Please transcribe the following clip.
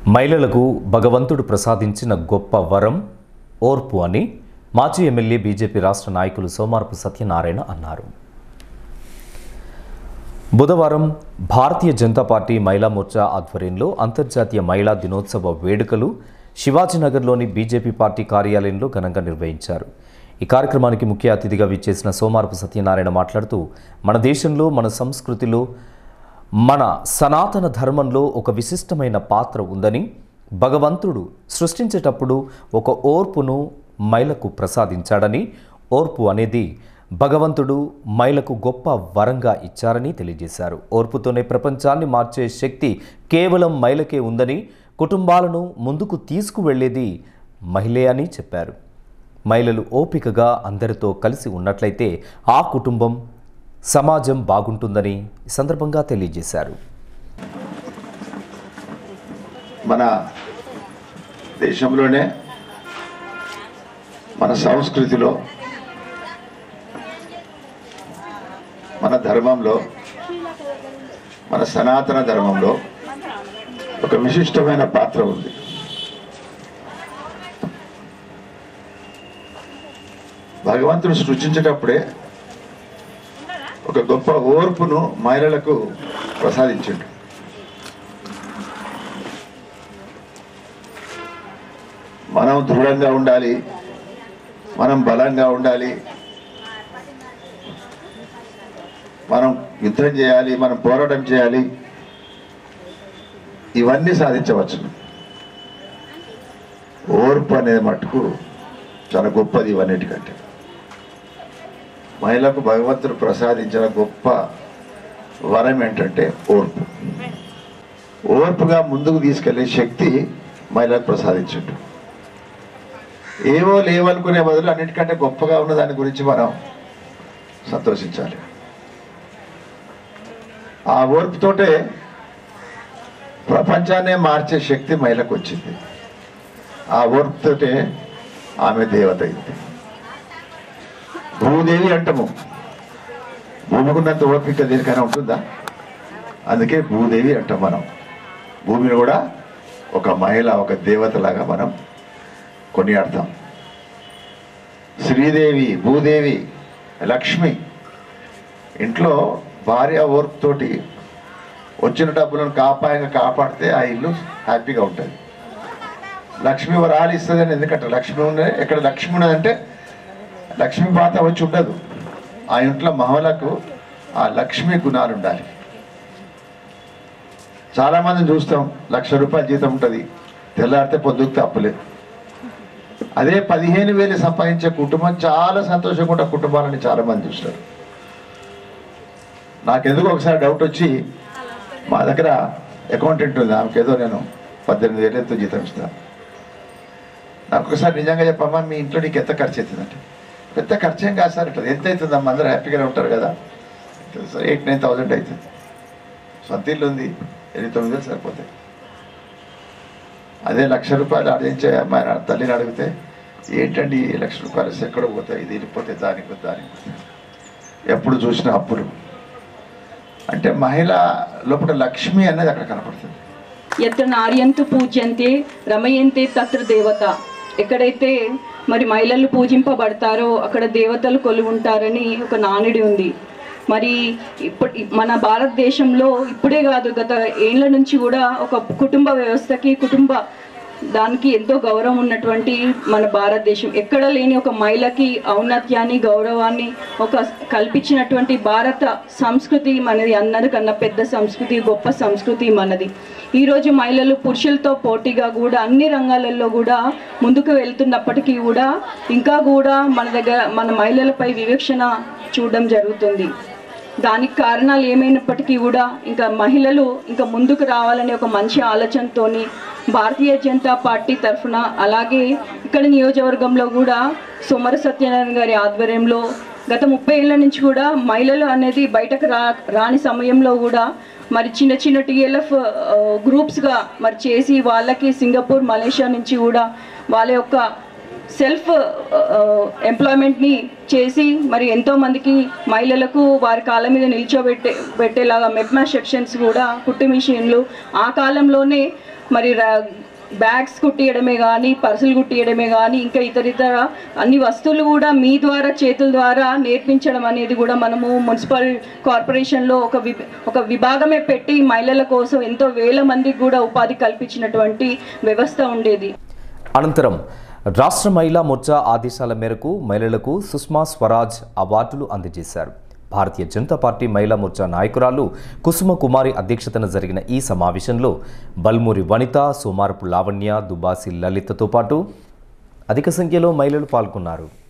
మహిళలకు భగవంతుడు ప్రసాదించిన గొప్ప వరం ఓర్పు అని మాజీ ఎమ్మెల్యే బీజేపీ రాష్ట్ర నాయకులు సోమారపు సత్యనారాయణ అన్నారు బుధవారం భారతీయ జనతా పార్టీ మహిళా మోర్చా ఆధ్వర్యంలో అంతర్జాతీయ మహిళా దినోత్సవ వేడుకలు శివాజీనగర్లోని బీజేపీ పార్టీ కార్యాలయంలో ఘనంగా నిర్వహించారు ఈ కార్యక్రమానికి ముఖ్య అతిథిగా విచ్చేసిన సోమారపు సత్యనారాయణ మాట్లాడుతూ మన దేశంలో మన సంస్కృతిలో మన సనాతన ధర్మంలో ఒక విశిష్టమైన పాత్ర ఉందని భగవంతుడు సృష్టించేటప్పుడు ఒక ఓర్పును మైలకు ప్రసాదించాడని ఓర్పు అనేది భగవంతుడు మైలకు గొప్ప వరంగా ఇచ్చారని తెలియజేశారు ఓర్పుతోనే ప్రపంచాన్ని మార్చే శక్తి కేవలం మైలకే ఉందని కుటుంబాలను ముందుకు తీసుకువెళ్లేది మహిళే అని చెప్పారు మహిళలు ఓపికగా అందరితో కలిసి ఉన్నట్లయితే ఆ కుటుంబం సమాజం బాగుంటుందని ఈ సందర్భంగా తెలియజేశారు మన దేశంలోనే మన సంస్కృతిలో మన ధర్మంలో మన సనాతన ధర్మంలో ఒక విశిష్టమైన పాత్ర ఉంది భగవంతుడు సృష్టించేటప్పుడే ఒక గొప్ప ఓర్పును మహిళలకు ప్రసాదించిండు మనం దృఢంగా ఉండాలి మనం బలంగా ఉండాలి మనం యుద్ధం చేయాలి మనం పోరాటం చేయాలి ఇవన్నీ సాధించవచ్చు ఓర్పు అనేది మటుకు చాలా గొప్పది ఇవన్నిటికంటే మహిళకు భగవంతుడు ప్రసాదించిన గొప్ప వరం ఏంటంటే ఓర్పు ఓర్పుగా ముందుకు తీసుకెళ్లే శక్తి మహిళకు ప్రసాదించుంటు ఏవో లేవనుకునే బదులు అన్నిటికంటే గొప్పగా ఉన్న దాని గురించి మనం సంతోషించాలి ఆ ఓర్పుతోటే ప్రపంచాన్నే మార్చే శక్తి మహిళకు వచ్చింది ఆ ఓర్పుతోటే ఆమె దేవత అయింది భూదేవి అంటము భూమికున్నంత ఓపిక దేనికైనా ఉంటుందా అందుకే భూదేవి అంటాం మనం భూమిని కూడా ఒక మహిళ ఒక దేవతలాగా మనం కొనియాడతాం శ్రీదేవి భూదేవి లక్ష్మి ఇంట్లో భార్య ఓర్పుతోటి వచ్చిన డబ్బులను కాపాయంగా కాపాడితే ఆ ఇల్లు హ్యాపీగా ఉంటుంది లక్ష్మి వరాలు ఇస్తుందని ఎందుకంటే లక్ష్మి ఉన్నది ఎక్కడ లక్ష్మి ఉన్నదంటే లక్ష్మి పాత వచ్చి ఉండదు ఆ ఇంట్లో మహిళకు ఆ లక్ష్మి గుణాలు ఉండాలి చాలా మందిని చూస్తాం లక్ష రూపాయల జీతం ఉంటుంది తెల్లారితే పొద్దుకు తప్పులేదు అదే పదిహేను వేలు సంపాదించే కుటుంబం చాలా సంతోషంగా ఉన్న కుటుంబాలని చాలా మంది చూస్తారు నాకెందుకు ఒకసారి డౌట్ వచ్చి మా దగ్గర అకౌంటెంట్ ఉంది ఆమెకి ఏదో నేను పద్దెనిమిది వేలతో జీతం ఇస్తాను నాకు ఒకసారి నిజంగా చెప్పమ్మా మీ ఇంట్లో నీకు ఎంత ఖర్చు అవుతుందంటే పెద్ద ఖర్చు ఏం కాదు సార్ ఇట్లా ఎంత అవుతుందమ్మా అందరూ హ్యాపీగానే ఉంటారు కదా సార్ ఎయిట్ నైన్ థౌసండ్ అవుతుంది సొంత ఇల్లు ఉంది ఎనిమిది తొమ్మిది వేలు సరిపోతాయి అదే లక్ష రూపాయలు ఆడించే అమ్మాయి నా తల్లిని అడిగితే ఏంటండి ఈ లక్ష రూపాయలు ఎక్కడ పోతాయి ఇది వెళ్ళిపోతే దానికి పోతే దానికి పోతే ఎప్పుడు చూసినా అప్పులు అంటే మహిళ లోపల లక్ష్మి అనేది అక్కడ కనపడుతుంది ఎత్ర నార్యంతు పూజ్యంతే రమయంతే తత్ర దేవత ఎక్కడైతే మరి మహిళలు పూజింపబడతారో అక్కడ దేవతలు కొలువుంటారని ఒక నానుడి ఉంది మరి ఇప్పుడు మన భారతదేశంలో ఇప్పుడే కాదు గత ఏళ్ల నుంచి కూడా ఒక కుటుంబ వ్యవస్థకి కుటుంబ దానికి ఎంతో గౌరవం ఉన్నటువంటి మన భారతదేశం ఎక్కడ లేని ఒక మహిళకి ఔన్నత్యాన్ని గౌరవాన్ని ఒక కల్పించినటువంటి భారత సంస్కృతి మనది అందరికన్నా పెద్ద సంస్కృతి గొప్ప సంస్కృతి మనది ఈరోజు మహిళలు పురుషులతో పోటీగా కూడా అన్ని రంగాలలో కూడా ముందుకు వెళ్తున్నప్పటికీ కూడా ఇంకా కూడా మన దగ్గర మన మహిళలపై వివక్షణ చూడడం జరుగుతుంది దానికి కారణాలు ఏమైనప్పటికీ కూడా ఇంకా మహిళలు ఇంకా ముందుకు రావాలనే ఒక మంచి ఆలోచనతోని భారతీయ జనతా పార్టీ తరఫున అలాగే ఇక్కడ నియోజకవర్గంలో కూడా సోమర సత్యనారాయణ గారి ఆధ్వర్యంలో గత ముప్పై ఏళ్ళ నుంచి కూడా మహిళలు అనేది బయటకు రా రాని సమయంలో కూడా మరి చిన్న చిన్న టీఎల్ఎఫ్ గ్రూప్స్గా మరి చేసి వాళ్ళకి సింగపూర్ మలేషియా నుంచి కూడా వాళ్ళ యొక్క సెల్ఫ్ ఎంప్లాయ్మెంట్ని చేసి మరి ఎంతో మందికి మహిళలకు వారి కాళ్ళ మీద నిల్చోబెట్టే పెట్టేలాగా మెప్మా సెక్షన్స్ కూడా కుట్టు మిషన్లు ఆ కాలంలోనే మరి రా- బ్యాగ్స్ కుట్టియడమే కానీ పర్సులు కుట్టియడమే కానీ ఇంకా ఇతర ఇతర అన్ని వస్తువులు కూడా మీ ద్వారా చేతుల ద్వారా నేర్పించడం అనేది కూడా మనము మున్సిపల్ కార్పొరేషన్లో ఒక వి ఒక విభాగమే పెట్టి మహిళల కోసం ఎంతో వేల మందికి కూడా ఉపాధి కల్పించినటువంటి వ్యవస్థ ఉండేది అనంతరం రాష్ట్ర మహిళా మోర్చా ఆదేశాల మేరకు మహిళలకు సుష్మా స్వరాజ్ అవార్డులు అందజేశారు భారతీయ జనతా పార్టీ మహిళా మోర్చా నాయకురాలు కుసుమ కుమారి అధ్యక్షతన జరిగిన ఈ సమావేశంలో బల్మూరి వనిత సోమారపు లావణ్య దుబాసి లలితతో పాటు అధిక సంఖ్యలో మహిళలు పాల్గొన్నారు